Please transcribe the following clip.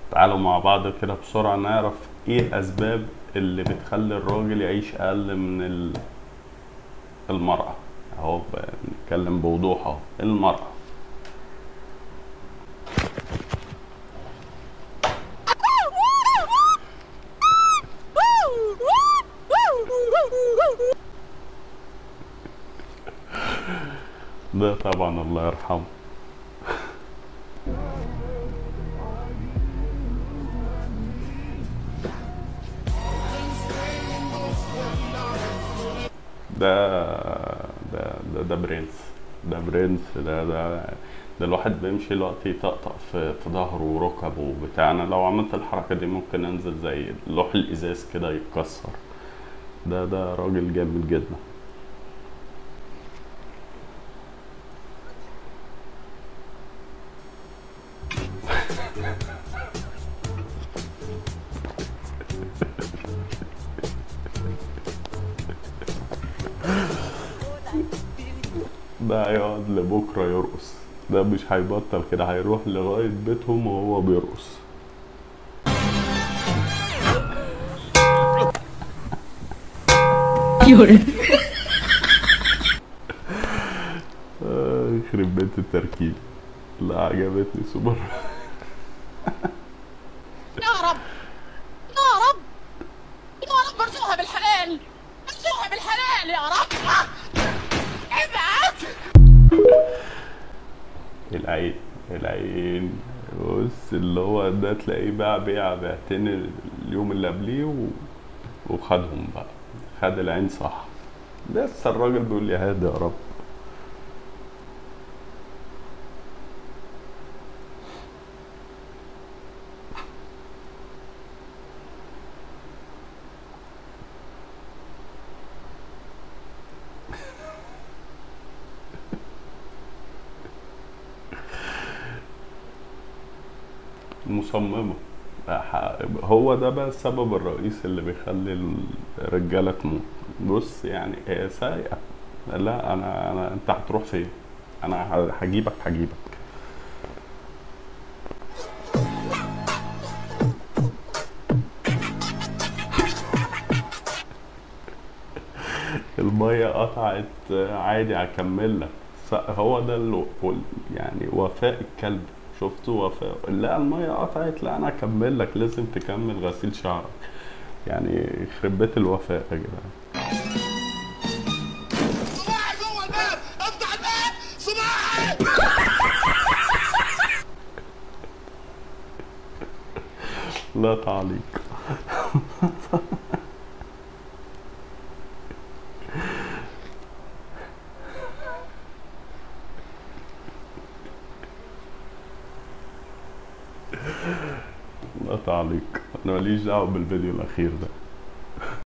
تعالوا مع بعض كده بسرعة نعرف ايه الاسباب اللي بتخلي الراجل يعيش اقل من ال- المرأة اهو بنتكلم بوضوح اهو المرأة ده طبعا الله يرحمه ده ده ده, ده برنس ده برنس ده ده ده الواحد بيمشي الوقت يطقطق في في ظهره وركبه وبتاع انا لو عملت الحركه دي ممكن انزل زي لوح الازاز كده يتكسر ده ده راجل جامد جدا ده هيقعد لبكره يرقص ده مش هيبطل كده هيروح لغايه بيتهم وهو بيرقص آه، يخرب بيت التركيب لا عجبتني سوبر يا رب يا رب يا رب ارزقها بالحلال ارزقها بالحلال يا رب ابعد العين العين بص اللي هو ده تلاقيه باع بيع بيعتين اليوم اللي قبليه و... وخدهم بقى خد العين صح لسه الراجل بيقول لي هادي يا رب مصممة ح- هو ده بقى السبب الرئيسي اللي بيخلي الرجالة تموت بص يعني هي سايقة لا انا انا انت هتروح فين انا ه- هجيبك هجيبك المية قطعت عادي هكمل لك س- هو ده اللي يعني وفاء الكلب شفته وفاء لا المية قطعت لا انا هكمل لك لازم تكمل غسيل شعرك يعني يخرب بيت الوفاء يا جدعان صباعي جوه الباب افتح الباب صباعي لا تعليق لا تعليق انا ماليش دعوه بالفيديو الاخير ده